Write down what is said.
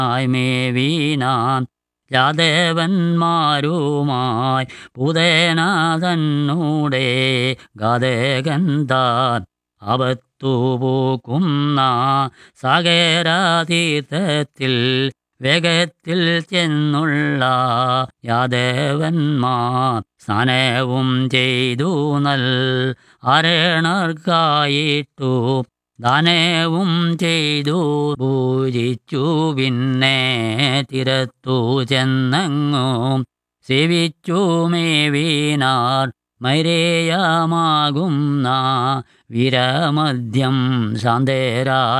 മേവീനാൻ രാദേവന്മാരുമായി പുതേനാഥന്നൂടെ ഗതകന്താൻ അവത്തുപോക്കുന്ന സകരാതീർത്ഥത്തിൽ വേഗത്തിൽ ചെന്നുള്ള യാദവന്മാർ സ്നാനവും ചെയ്തു നൽ അരണർക്കായിട്ടു ദാനവും ചെയ്തു പൂജിച്ചു പിന്നെ തിരത്തു ചെന്നങ്ങും സേവിച്ചു മേവീനാർ മൈരേയമാകുന്ന വിരമദ്യം ശാന്തരായ